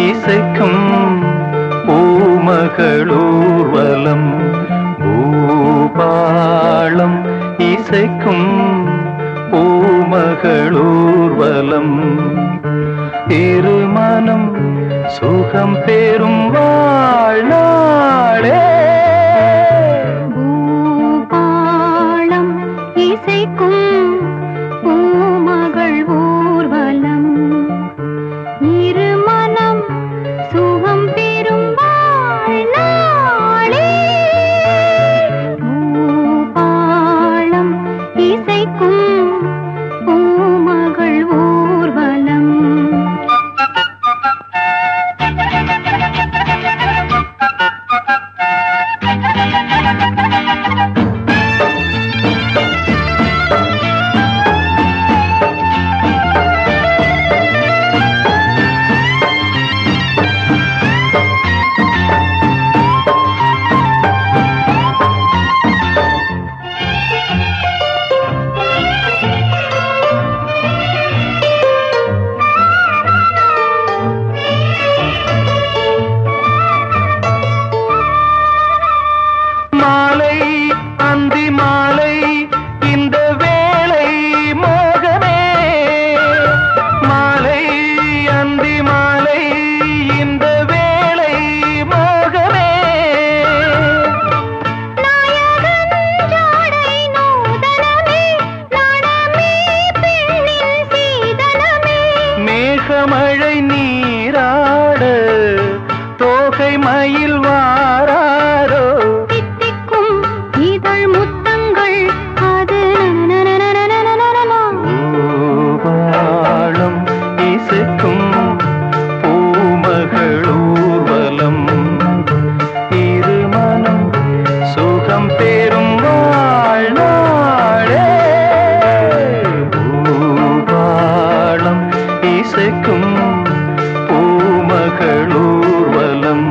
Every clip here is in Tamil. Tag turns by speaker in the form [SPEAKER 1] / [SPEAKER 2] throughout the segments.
[SPEAKER 1] இசைக்கும் பூமகளூர்வலம் பூபாளம் இசைக்கும் பூமகளூர்வலம் இருமனம் சுகம் பெறும் வாழ்நாளே
[SPEAKER 2] பூபாளம் இசைக்கும் பூமகள் ஊர்வலம் இருமனம் சுகம் பெறும் வாழ்நாளே பூபாளம் இசைக்கும் பூமகள் ஊர்வலம்
[SPEAKER 1] மாலை அந்தி மாலை இந்த வேளை மோகமே மாலை அந்தி மாலை இந்த வேளை மோகமே
[SPEAKER 2] நாயகன் ஜாடை நூதனமே நாடமே பெண்ணின் சீதனமே
[SPEAKER 1] மேகமழை நீராட தோகை மயில் வாராரோ
[SPEAKER 2] தித்திக்கும் இதழ் முத்தங்கள் அது நனநனநனநனநனநன.
[SPEAKER 1] பூபாளம் இசைக்கும் பூமகளூர்வலம் இருமனம் சுகம் பெறும் வாழ்நாளே பூபாளம் இசைக்கும் பூமகளூர்வலம்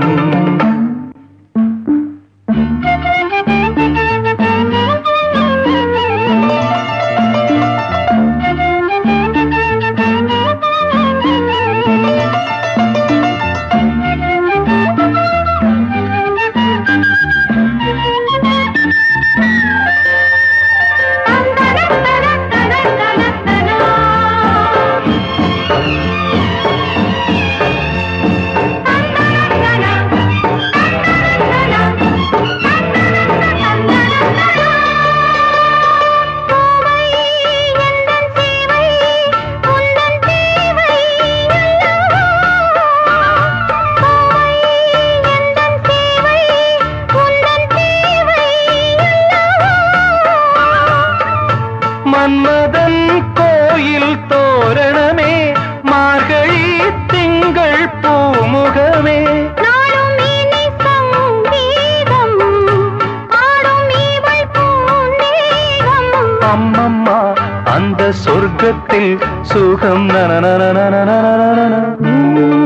[SPEAKER 1] மன்மதன் கோயில் தோரணமே மார்கழி திங்கள் பூமுகமே
[SPEAKER 2] நாளும் இனி சங்கீதம் ஆடும் இவள் பூந்தேகம்
[SPEAKER 1] அம்மம்மா அந்த சொர்க்கத்தில் சுகம் நனநனநனநனநன